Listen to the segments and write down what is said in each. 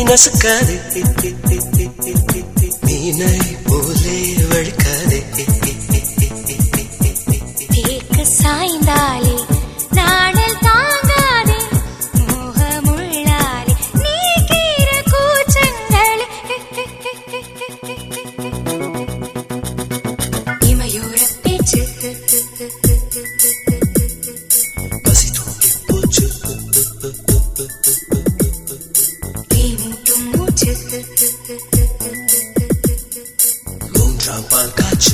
நசுக்காதே மீனை போலே வழுக்காதே தேக்கு சாய்ந்தாலே நாடல் தாங்காதே மோகமுள்ளாலே நீக்கிற கூச்சங்களே இமையோர பேச்சு பசி தூண்டி போச்சு தீ மூட்டும் மூச்சு மூன்றாம் பால் காற்று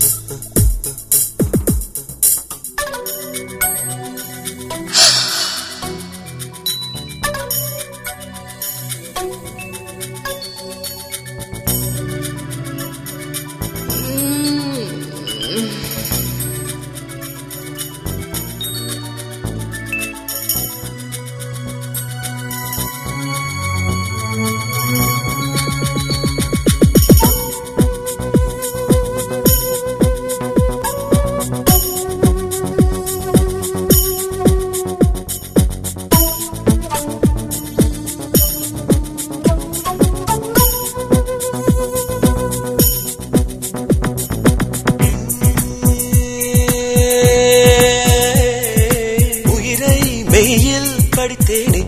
உயிரை மெய்யில் படித்தேனே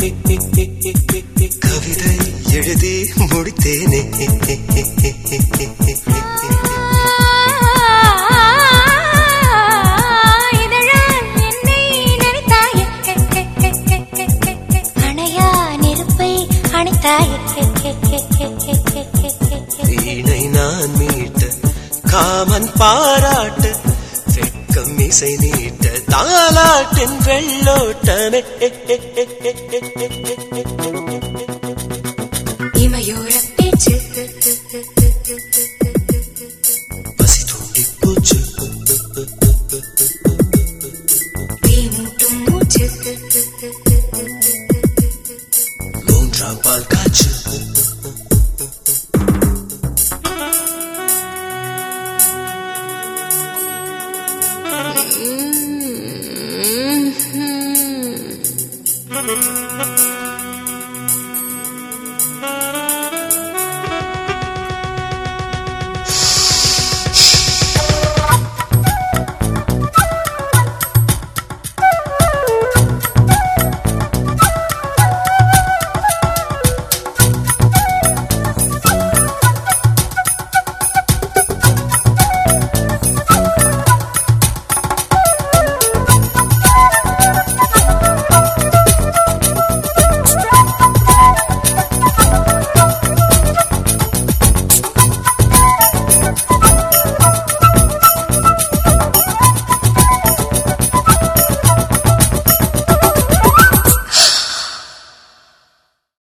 கவிதை எழுதி முடித்தேனே இதழால் என்னை நினைத்தாயே அணையா நெருப்பை அணைத்தாயே வீணை நான் மீட்ட காமன் பாராட்ட வெட்கம் இசை நீட்ட தாலாட்டின் வெள்ளோட்டமே இமையோர பேச்சு பசி தூண்டி போச்சு தீ மூட்டும் மூச்சு மூன்றாம் பால் காற்று Mm-hmm.